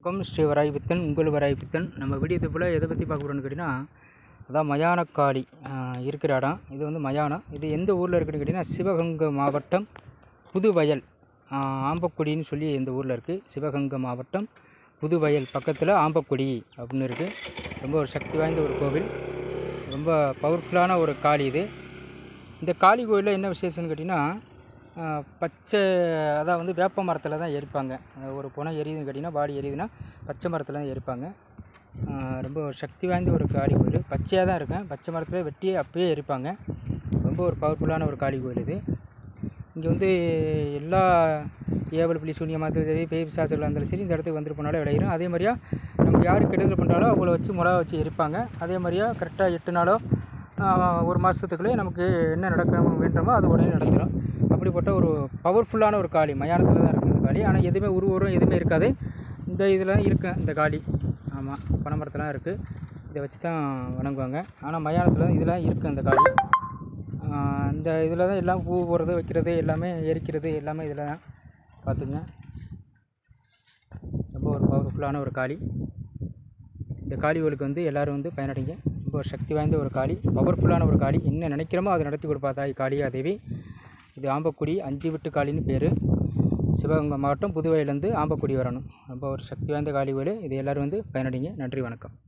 வணக்கம் ஸ்ரீ வராய் பித்தன் உங்கள் வராய் பித்தன் நம்ம வீடியோ போல் எதை பற்றி பார்க்க போகிறோம்னு கேட்டிங்கன்னா அதான் மயானக்காளி ஆஹ், இருக்கிற இடம் இது வந்து மயானம் இது எந்த ஊரில் இருக்குன்னு கேட்டிங்கன்னா சிவகங்கை மாவட்டம் புதுவயல் ஆஹ், ஆம்பக்குடின்னு சொல்லி இந்த ஊரில் இருக்குது சிவகங்கை மாவட்டம் புதுவயல் பக்கத்தில் ஆம்பக்குடி அப்படின்னு இருக்குது ரொம்ப ஒரு சக்தி வாய்ந்த ஒரு கோவில் ரொம்ப பவர்ஃபுல்லான ஒரு காளி இது இந்த காளி கோயிலில் என்ன விசேஷம்னு கேட்டிங்கன்னா ஆஹ், பச்சை அதான் வந்து வேப்ப மரத்தில் தான் எரிப்பாங்க அஹ் ஒரு புனம் எரியுதுன்னு கேட்டிங்கன்னா பாடி எரியுதுன்னா பச்சை மரத்தில் தான் எரிப்பாங்க ஆஹ் ரொம்ப ஒரு சக்தி வாய்ந்த ஒரு காளி கோயில் பச்சையாக தான் இருக்கும் பச்சை மரத்தில் வெட்டி அப்பயே எரிப்பாங்க ரொம்ப ஒரு பவர்ஃபுல்லான ஒரு காளி கோயில் இது இங்கே வந்து எல்லா ஏவல் புலி சூன்யமாக இருந்தாலும் சரி பேய் பிசாசுகளாக இருந்தாலும் சரி இந்த இடத்துக்கு வந்துட்டு போனாலும் விளையிடும் அதே மாதிரியா நமக்கு யார் கெடுதல் பண்ணுறாலோ அவங்கள வச்சு முறை வச்சு எரிப்பாங்க அதே மாதிரியா கரெக்டாக எட்டு நாளோ ஆஹ் ஒரு மாதத்துக்குள்ளே நமக்கு என்ன நடக்கணும் வேண்டுமோ அது உடனே நடந்துடும் அப்படிப்பட்ட ஒரு பவர்ஃபுல்லான ஒரு காளி மயானத்தில் தான் இருக்குது இந்த காளி ஆனால் எதுவுமே உருவரும் எதுவுமே இருக்காது இந்த இதில் இருக்கு இந்த காளி ஆமாம் பனைமரத்துலாம் இருக்குது இதை வச்சு தான் வணங்குவாங்க ஆனால் மயானத்தில் தான் இதெல்லாம் இருக்குது அந்த காளி ஆஹ் இந்த இதில் தான் எல்லாம் பூ போடுறது வைக்கிறது எல்லாமே எரிக்கிறது எல்லாமே இதில் தான் பார்த்துங்க ரொம்ப ஒரு பவர்ஃபுல்லான ஒரு காளி இந்த காளி கோயிலுக்கு வந்து எல்லோரும் வந்து பயனடைங்க ரொம்ப ஒரு சக்தி வாய்ந்த ஒரு காளி பவர்ஃபுல்லான ஒரு காளி என்ன நினைக்கிறோமோ அதை நடத்தி கொடுப்பா தாய் காளியா தேவி இது ஆம்பக்குடி அஞ்சு விட்டு காளின்னு பேர் சிவகங்கை மாவட்டம் புதுவையிலேருந்து ஆம்பக்குடி வரணும் ரொம்ப ஒரு சக்தி வாய்ந்த காளி கோயில் இது எல்லோரும் வந்து பயனடைங்க நன்றி வணக்கம்